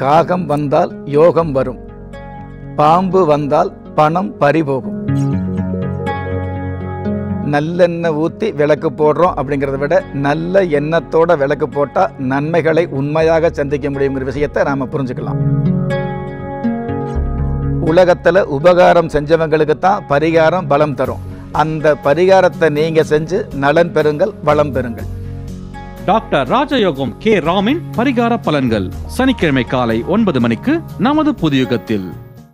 காகம் வந்தால் யோகம் வரும் பாம்பு வந்தால் பணம் பறிபோகும் நல்லெண்ணெய் ஊற்றி விளக்கு போடுறோம் அப்படிங்கிறத விட நல்ல எண்ணத்தோட விளக்கு போட்டால் நன்மைகளை உண்மையாக சந்திக்க முடியுங்கிற விஷயத்தை நாம் புரிஞ்சுக்கலாம் உலகத்தில் உபகாரம் செஞ்சவங்களுக்கு தான் பரிகாரம் பலம் தரும் அந்த பரிகாரத்தை நீங்கள் செஞ்சு நலன் பெறுங்கள் வளம் பெறுங்கள் டாக்டர் ராஜயோகம் கே ராமின் பரிகார பலன்கள் சனிக்கிழமை காலை ஒன்பது மணிக்கு நமது புதியுகத்தில்